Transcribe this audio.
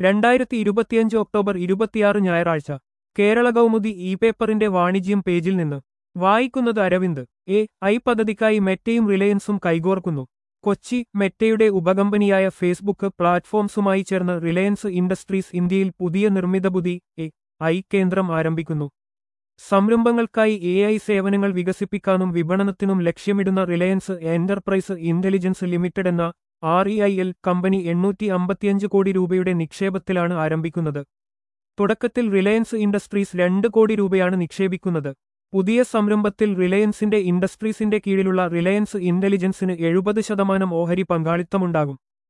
രണ്ടായിരത്തി ഇരുപത്തിയഞ്ച് ഒക്ടോബർ ഇരുപത്തിയാറ് ഞായറാഴ്ച കേരള കൗമുദി ഇ പേപ്പറിന്റെ വാണിജ്യം പേജിൽ നിന്ന് വായിക്കുന്നത് അരവിന്ദ് എ ഐ പദ്ധതിക്കായി മെറ്റയും റിലയൻസും കൈകോർക്കുന്നു കൊച്ചി മെറ്റയുടെ ഉപകമ്പനിയായ ഫേസ്ബുക്ക് പ്ലാറ്റ്ഫോംസുമായി ചേർന്ന് റിലയൻസ് ഇൻഡസ്ട്രീസ് ഇന്ത്യയിൽ പുതിയ നിർമ്മിതബുദ്ധി എ ഐ കേന്ദ്രം ആരംഭിക്കുന്നു സംരംഭങ്ങൾക്കായി എ ഐ സേവനങ്ങൾ വികസിപ്പിക്കാനും വിപണനത്തിനും ലക്ഷ്യമിടുന്ന റിലയൻസ് എന്റർപ്രൈസ് ഇന്റലിജൻസ് ലിമിറ്റഡ് എന്ന R E I L company എണ്ണൂറ്റി അമ്പത്തിയഞ്ച് കോടി രൂപയുടെ നിക്ഷേപത്തിലാണ് ആരംഭിക്കുന്നത് തുടക്കത്തിൽ റിലയൻസ് ഇൻഡസ്ട്രീസ് രണ്ട് കോടി രൂപയാണ് നിക്ഷേപിക്കുന്നത് പുതിയ സംരംഭത്തിൽ റിലയൻസിന്റെ ഇൻഡസ്ട്രീസിന്റെ കീഴിലുള്ള റിലയൻസ് ഇന്റലിജൻസിന് എഴുപത് ശതമാനം ഓഹരി പങ്കാളിത്തമുണ്ടാകും